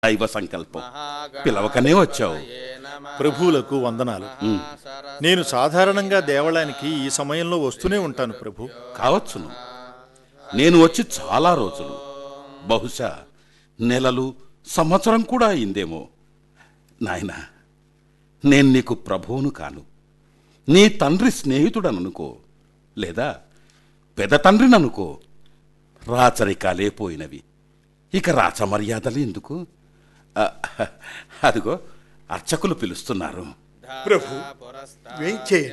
దైవ సంకల్పం పిలవకనే వచ్చావు ప్రభువులకు వందనాలు నేను సాధారణంగా దేవాలయానికి ఈ సమయంలో వస్తూనే ఉంటాను ప్రభు కావచ్చును నేను వచ్చి చాలా రోజులు బహుశా నెలలు సంవత్సరం కూడా అయిందేమో నాయనా నేను నీకు ప్రభువును కాను నీ తండ్రి స్నేహితుడననుకో లేదా పెద్ద తండ్రిననుకో రాచరికాలే పోయినవి ఇక రాచమర్యాదలు ఎందుకు ఆ, అదిగో అర్చకులు పిలుస్తున్నారు ప్రభు వేయించేయండి